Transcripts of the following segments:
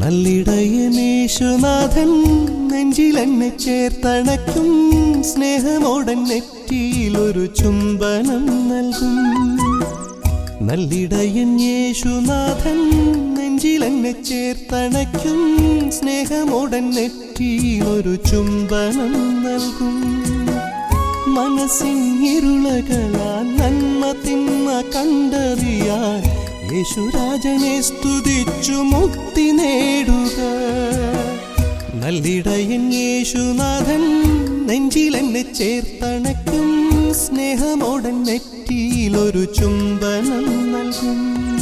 നല്ലിടയനേശുനാഥൻ നെഞ്ചിലെന്നെ ചേർത്തണയ്ക്കും സ്നേഹമോടൻ നെറ്റിയിൽ ഒരു ചുംബനം നൽകും നല്ലിടയൻ യേശുനാഥൻ നെഞ്ചിലെന്നെ ചേർത്തണയ്ക്കും സ്നേഹമോടൻ നെറ്റിയിൽ ഒരു ചുംബനം നൽകും മനസ്സിൻ ഇരുളകളാൽ നന്മ തിന്മ കണ്ടറിയാൻ യേശുരാജനെ സ്തുതിച്ചു മുക്തി നേടുക നല്ലിടയൻ യേശുനാഥൻ നെഞ്ചിലെന്നെ ചേർത്തണയ്ക്കും സ്നേഹമോടൻ നെറ്റിയിൽ ഒരു ചുംബനം നൽകും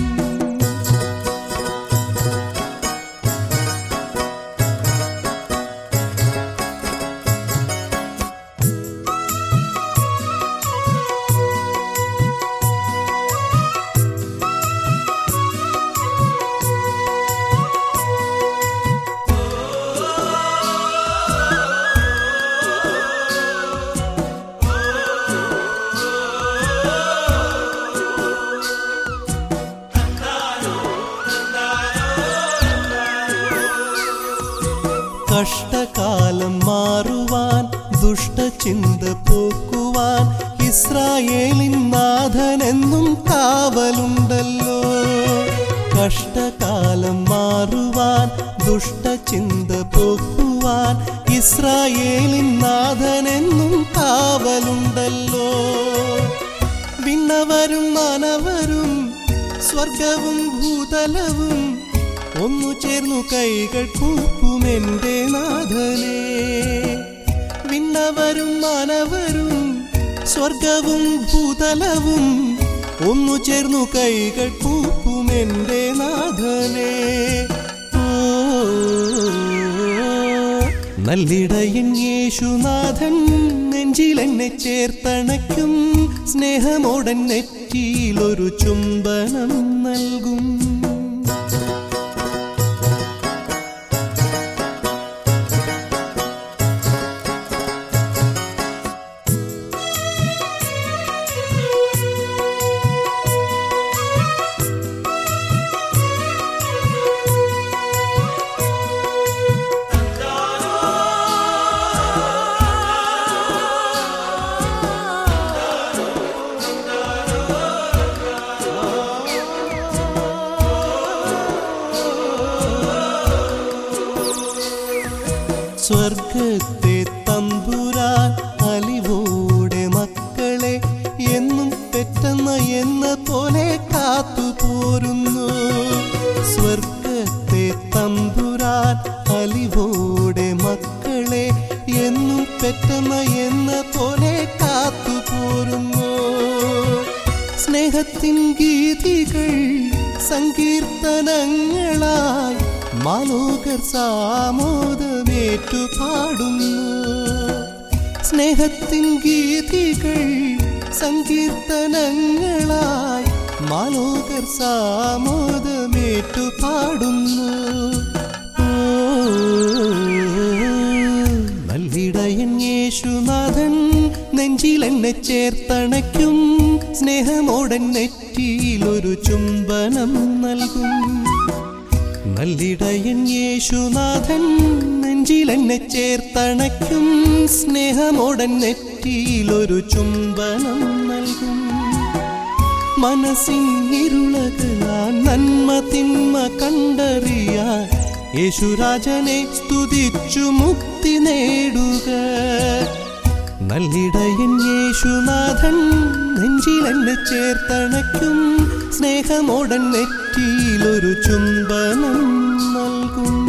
കഷ്ടകാലം മാറുവാൻ ദുഷ്ടചിന്ത പോക്കുവാൻ ഇസ്രായേലിൻ നാഥനെന്നും കാവലുണ്ടല്ലോ കഷ്ടകാലം മാറുവാൻ ദുഷ്ടചിന്ത പോക്കുവാൻ ഇസ്രായേലിൻ നാഥനെന്നും കാവലുണ്ടല്ലോ വിണ്ണവരും മാനവരും സ്വർഗവും ഭൂതലവും ഒന്നു ചേർന്നു കൈകൾ കൂപ്പുമെന്റെ നാഥനെ വിണ്ണവരും മാനവരും സ്വർഗവും ഭൂതലവും ഒന്നു ചേർന്നു കൈകൾ കൂപ്പുമെന്റെ നാഥനെ ഓ നല്ലിടയൻ യേശുനാഥൻ നെഞ്ചിലെന്നെ ചേർത്തണയ്ക്കും സ്നേഹമോടൻ നെറ്റിയിൽ ഒരു ചുംബനം നൽകും സ്വർഗത്തെ തമ്പുരാൻ അലിവോടെ മക്കളെ എന്നും പെട്ടെന്ന എന്ന പോലെ കാത്തു പോരുന്നു സ്വർഗത്തെ തമ്പുരാൻ അലിവോടെ മക്കളെ എന്നും പെട്ടെന്ന എന്ന പോലെ കാത്തു പോരുന്നു സ്നേഹത്തിൻ ഗീതികൾ സങ്കീർത്തനങ്ങളായി മാലോകർ സാമോദമേറ്റു പാടുന്നു സ്നേഹത്തിൻ ഗീതികൾ സങ്കീർത്തനങ്ങളായി മാലോകർ സാമോദമേറ്റു പാടുന്നു ഓ, നല്ലിടയൻ യേശുനാഥൻ നെഞ്ചിലെന്നെ ചേർത്തണയ്ക്കും സ്നേഹമോടൻ നെറ്റിയിൽ ഒരു ചുംബനം നൽകും നല്ലിടയൻ യേശുനാഥൻ നെഞ്ചിലെന്നെ ചേർത്തണയ്ക്കും സ്നേഹമോടൻ നെറ്റിയിൽ ഒരു ചുംബനം നൽകും മനസ്സിൻ ഇരുളകളാൻ നന്മ തിന്മ കണ്ടറിയാൻ യേശുരാജനെ സ്തുതിച്ചു മുക്തി നേടുക നല്ലിടയൻ യേശുനാഥൻ നെഞ്ചിലെന്നെ ചേർത്തണയ്ക്കും സ്നേഹമോടൻ നെറ്റിയിൽ ഒരു ചുംബനം നൽകും